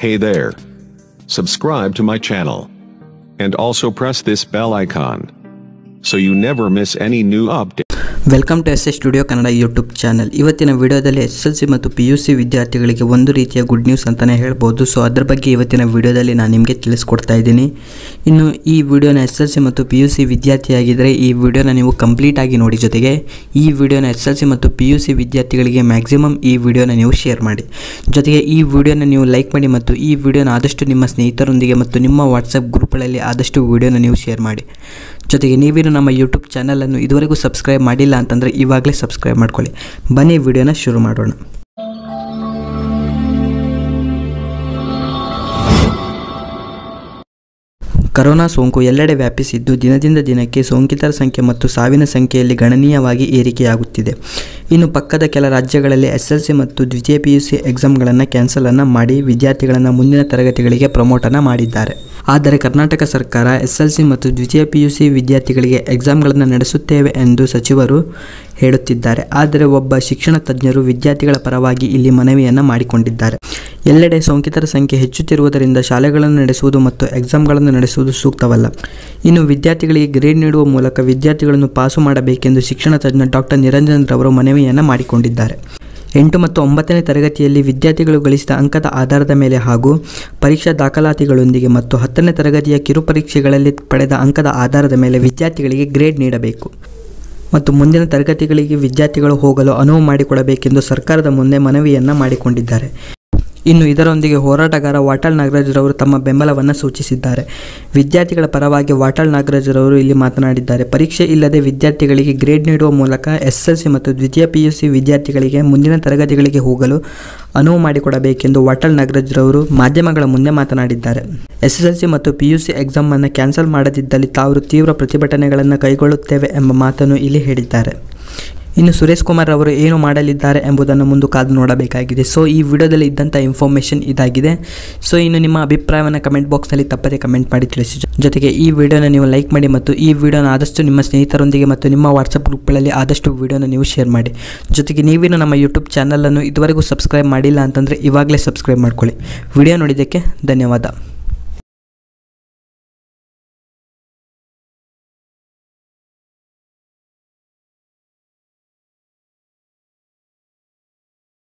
Hey there. Subscribe to my channel. And also press this bell icon. So you never miss any new update. Welcome to S S studio Kannada YouTube channel ಇವತ್ತಿನ ವಿಡಿಯೋದಲ್ಲಿ S L C ಮತ್ತು P U C ವಿದ್ಯಾರ್ಥಿಗಳಿಗೆ ಒಂದು ರೀತಿಯ good news ಅಂತಲೇ ಹೇಳ್ಬೋದು so ಅದ್ರ ಬಗ್ಗೆ ಇವತ್ತಿನ ವಿಡಿಯೋದಲ್ಲಿ ನಾನು ನಿಮಗೆ ತಿಳಿಸ್ಕೊಡ್ತಾ ಇದ್ದೀನಿ ಇನ್ನು ಈ ವಿಡಿಯೋನ ಎಸ್ ಎಲ್ ಸಿ ಮತ್ತು ಪಿ ಯು ಸಿ ವಿದ್ಯಾರ್ಥಿಯಾಗಿದ್ದರೆ ಈ ವಿಡಿಯೋನ ನೀವು ಕಂಪ್ಲೀಟ್ ಆಗಿ ನೋಡಿ ಜೊತೆಗೆ ಈ ವಿಡಿಯೋನ ಎಸ್ ಎಲ್ ಸಿ ಮತ್ತು ಪಿ ಯು ಸಿ ವಿದ್ಯಾರ್ಥಿಗಳಿಗೆ ಮ್ಯಾಕ್ಸಿಮಮ್ ಈ ವಿಡಿಯೋನ ನೀವು ಶೇರ್ ಮಾಡಿ ಜೊತೆಗೆ ಈ ವಿಡಿಯೋನ ನೀವು ಲೈಕ್ ಮಾಡಿ ಮತ್ತು ಈ ವಿಡಿಯೋನ ಆದಷ್ಟು ನಿಮ್ಮ ಸ್ನೇಹಿತರೊಂದಿಗೆ ಮತ್ತು ನಿಮ್ಮ ವಾಟ್ಸಪ್ ಗ್ರೂಪ್ಗಳಲ್ಲಿ ಆದಷ್ಟು ವಿಡಿಯೋನ ನೀವು ಶೇರ್ ಮಾಡಿ ಜೊತೆಗೆ ನೀವೇನು ನಮ್ಮ ಯೂಟ್ಯೂಬ್ ಚಾನಲನ್ನು ಇದುವರೆಗೂ ಸಬ್ಸ್ಕ್ರೈಬ್ ಮಾಡಿಲ್ಲ ಅಂತಂದರೆ ಇವಾಗಲೇ ಸಬ್ಸ್ಕ್ರೈಬ್ ಮಾಡ್ಕೊಳ್ಳಿ ಬನ್ನಿ ವಿಡಿಯೋನ ಶುರು ಮಾಡೋಣ ಕರೋನಾ ಸೋಂಕು ಎಲ್ಲೆಡೆ ವ್ಯಾಪಿಸಿದ್ದು ದಿನದಿಂದ ದಿನಕ್ಕೆ ಸೋಂಕಿತರ ಸಂಖ್ಯೆ ಮತ್ತು ಸಾವಿನ ಸಂಖ್ಯೆಯಲ್ಲಿ ಗಣನೀಯವಾಗಿ ಏರಿಕೆಯಾಗುತ್ತಿದೆ ಇನ್ನು ಪಕ್ಕದ ಕೆಲ ರಾಜ್ಯಗಳಲ್ಲಿ ಎಸ್ ಎಲ್ ಸಿ ಮತ್ತು ದ್ವಿತೀಯ ಪಿ ಯು ಸಿ ಎಕ್ಸಾಮ್ಗಳನ್ನು ಕ್ಯಾನ್ಸಲನ್ನು ಮಾಡಿ ವಿದ್ಯಾರ್ಥಿಗಳನ್ನು ಮುಂದಿನ ತರಗತಿಗಳಿಗೆ ಪ್ರಮೋಟನ್ನು ಮಾಡಿದ್ದಾರೆ ಆದರೆ ಕರ್ನಾಟಕ ಸರ್ಕಾರ ಎಸ್ ಎಲ್ ಸಿ ಮತ್ತು ದ್ವಿತೀಯ ಪಿ ಯು ಸಿ ವಿದ್ಯಾರ್ಥಿಗಳಿಗೆ ಎಕ್ಸಾಮ್ಗಳನ್ನು ನಡೆಸುತ್ತೇವೆ ಎಂದು ಸಚಿವರು ಹೇಳುತ್ತಿದ್ದಾರೆ ಆದರೆ ಒಬ್ಬ ಶಿಕ್ಷಣ ತಜ್ಞರು ವಿದ್ಯಾರ್ಥಿಗಳ ಪರವಾಗಿ ಇಲ್ಲಿ ಮನವಿಯನ್ನು ಮಾಡಿಕೊಂಡಿದ್ದಾರೆ ಎಲ್ಲೆಡೆ ಸೋಂಕಿತರ ಸಂಖ್ಯೆ ಹೆಚ್ಚುತ್ತಿರುವುದರಿಂದ ಶಾಲೆಗಳನ್ನು ನಡೆಸುವುದು ಮತ್ತು ಎಕ್ಸಾಮ್ಗಳನ್ನು ನಡೆಸುವುದು ಸೂಕ್ತವಲ್ಲ ಇನ್ನು ವಿದ್ಯಾರ್ಥಿಗಳಿಗೆ ಗ್ರೇಡ್ ನೀಡುವ ಮೂಲಕ ವಿದ್ಯಾರ್ಥಿಗಳನ್ನು ಪಾಸು ಮಾಡಬೇಕೆಂದು ಶಿಕ್ಷಣ ತಜ್ಞ ಡಾಕ್ಟರ್ ನಿರಂಜನ್ ರವರು ಮನವಿಯನ್ನು ಮಾಡಿಕೊಂಡಿದ್ದಾರೆ ಎಂಟು ಮತ್ತು ಒಂಬತ್ತನೇ ತರಗತಿಯಲ್ಲಿ ವಿದ್ಯಾರ್ಥಿಗಳು ಗಳಿಸಿದ ಅಂಕದ ಆಧಾರದ ಮೇಲೆ ಹಾಗೂ ಪರೀಕ್ಷಾ ದಾಖಲಾತಿಗಳೊಂದಿಗೆ ಮತ್ತು ಹತ್ತನೇ ತರಗತಿಯ ಕಿರುಪರೀಕ್ಷೆಗಳಲ್ಲಿ ಪಡೆದ ಅಂಕದ ಆಧಾರದ ಮೇಲೆ ವಿದ್ಯಾರ್ಥಿಗಳಿಗೆ ಗ್ರೇಡ್ ನೀಡಬೇಕು ಮತ್ತು ಮುಂದಿನ ತರಗತಿಗಳಿಗೆ ವಿದ್ಯಾರ್ಥಿಗಳು ಹೋಗಲು ಅನುವು ಮಾಡಿಕೊಡಬೇಕೆಂದು ಸರ್ಕಾರದ ಮುಂದೆ ಮನವಿಯನ್ನು ಮಾಡಿಕೊಂಡಿದ್ದಾರೆ ಇನ್ನು ಇದರೊಂದಿಗೆ ಹೋರಾಟಗಾರ ವಾಟಾಳ್ ನಾಗರಾಜ್ರವರು ತಮ್ಮ ಬೆಂಬಲವನ್ನು ಸೂಚಿಸಿದ್ದಾರೆ ವಿದ್ಯಾರ್ಥಿಗಳ ಪರವಾಗಿ ವಾಟಾಳ್ ನಾಗರಾಜ್ರವರು ಇಲ್ಲಿ ಮಾತನಾಡಿದ್ದಾರೆ ಪರೀಕ್ಷೆ ಇಲ್ಲದೆ ವಿದ್ಯಾರ್ಥಿಗಳಿಗೆ ಗ್ರೇಡ್ ನೀಡುವ ಮೂಲಕ ಎಸ್ ಎಲ್ ಸಿ ಮತ್ತು ದ್ವಿತೀಯ ಪಿ ಯು ಸಿ ವಿದ್ಯಾರ್ಥಿಗಳಿಗೆ ಮುಂದಿನ ತರಗತಿಗಳಿಗೆ ಹೋಗಲು ಅನುವು ಮಾಡಿಕೊಡಬೇಕೆಂದು ವಾಟಾಳ್ ನಾಗರಾಜ್ರವರು ಮಾಧ್ಯಮಗಳ ಮುಂದೆ ಮಾತನಾಡಿದ್ದಾರೆ ಎಸ್ ಎಸ್ ಎಲ್ ಸಿ ಮತ್ತು ಪಿ ಯು ಸಿ ಎಕ್ಸಾಮನ್ನು ಕ್ಯಾನ್ಸಲ್ ಮಾಡದಿದ್ದಲ್ಲಿ ತಾವು ತೀವ್ರ ಪ್ರತಿಭಟನೆಗಳನ್ನು ಕೈಗೊಳ್ಳುತ್ತೇವೆ ಎಂಬ ಮಾತನ್ನು ಇಲ್ಲಿ ಹೇಳಿದ್ದಾರೆ ಇನ್ನು ಸುರೇಶ್ ಕುಮಾರ್ ಅವರು ಏನು ಮಾಡಲಿದ್ದಾರೆ ಎಂಬುದನ್ನು ಮುಂದೆ ಕಾದು ನೋಡಬೇಕಾಗಿದೆ ಸೊ ಈ ವಿಡಿಯೋದಲ್ಲಿ ಇದ್ದಂಥ ಇನ್ಫಾರ್ಮೇಷನ್ ಇದಾಗಿದೆ ಸೊ ಇನ್ನು ನಿಮ್ಮ ಅಭಿಪ್ರಾಯವನ್ನು ಕಮೆಂಟ್ ಬಾಕ್ಸ್ನಲ್ಲಿ ತಪ್ಪದೆ ಕಮೆಂಟ್ ಮಾಡಿ ತಿಳಿಸಿ ಜೊತೆಗೆ ಈ ವಿಡಿಯೋನ ನೀವು ಲೈಕ್ ಮಾಡಿ ಮತ್ತು ಈ ವಿಡಿಯೋನ ಆದಷ್ಟು ನಿಮ್ಮ ಸ್ನೇಹಿತರೊಂದಿಗೆ ಮತ್ತು ನಿಮ್ಮ ವಾಟ್ಸಪ್ ಗ್ರೂಪ್ಗಳಲ್ಲಿ ಆದಷ್ಟು ವಿಡಿಯೋನ ನೀವು ಶೇರ್ ಮಾಡಿ ಜೊತೆಗೆ ನೀವೇನು ನಮ್ಮ ಯೂಟ್ಯೂಬ್ ಚಾನಲನ್ನು ಇದುವರೆಗೂ ಸಬ್ಸ್ಕ್ರೈಬ್ ಮಾಡಿಲ್ಲ ಅಂತಂದರೆ ಇವಾಗಲೇ ಸಬ್ಸ್ಕ್ರೈಬ್ ಮಾಡ್ಕೊಳ್ಳಿ ವಿಡಿಯೋ ನೋಡಿದ್ದಕ್ಕೆ ಧನ್ಯವಾದ